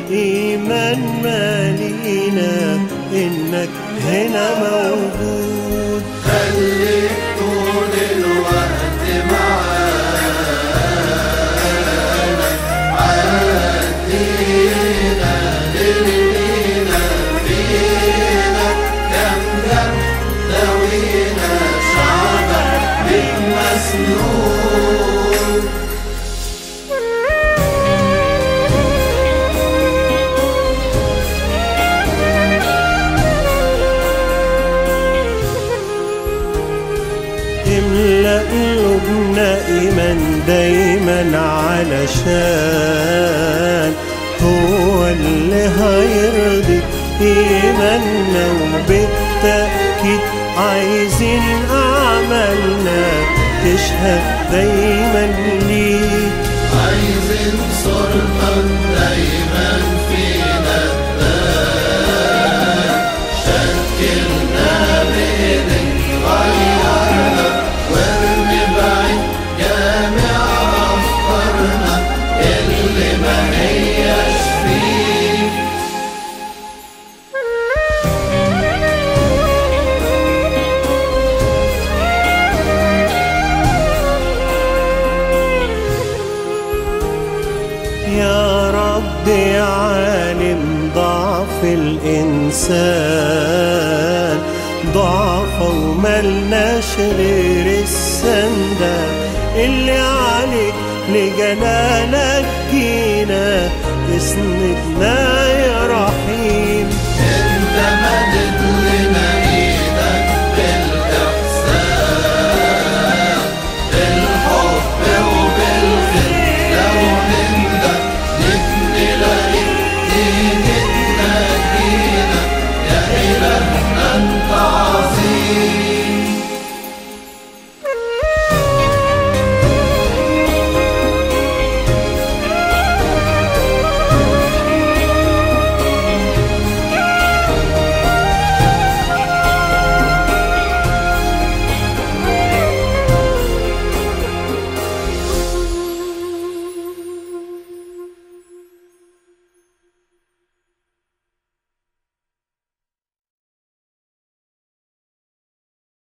إيمان مالينا إنك هنا موجود خليك طول الوقت معانا عدينا للمينا فينا كم دم دوينا شعبك بالمسنون املأ قلوبنا إيمان دايما علشان هو اللي هيرضي إيماننا وبالتأكيد عايزين أعمالنا تشهد دايما ليك عايزين صورتك دايما فينا تبان شكلنا بإيدك غيرنا وارمي بعيد جامع أفكارنا اللي ما هياش فيك يا رب يا عالم ضعف الإنسان ضعف وملناش غير السندة اللي عليك لجلالك جينا تسندنا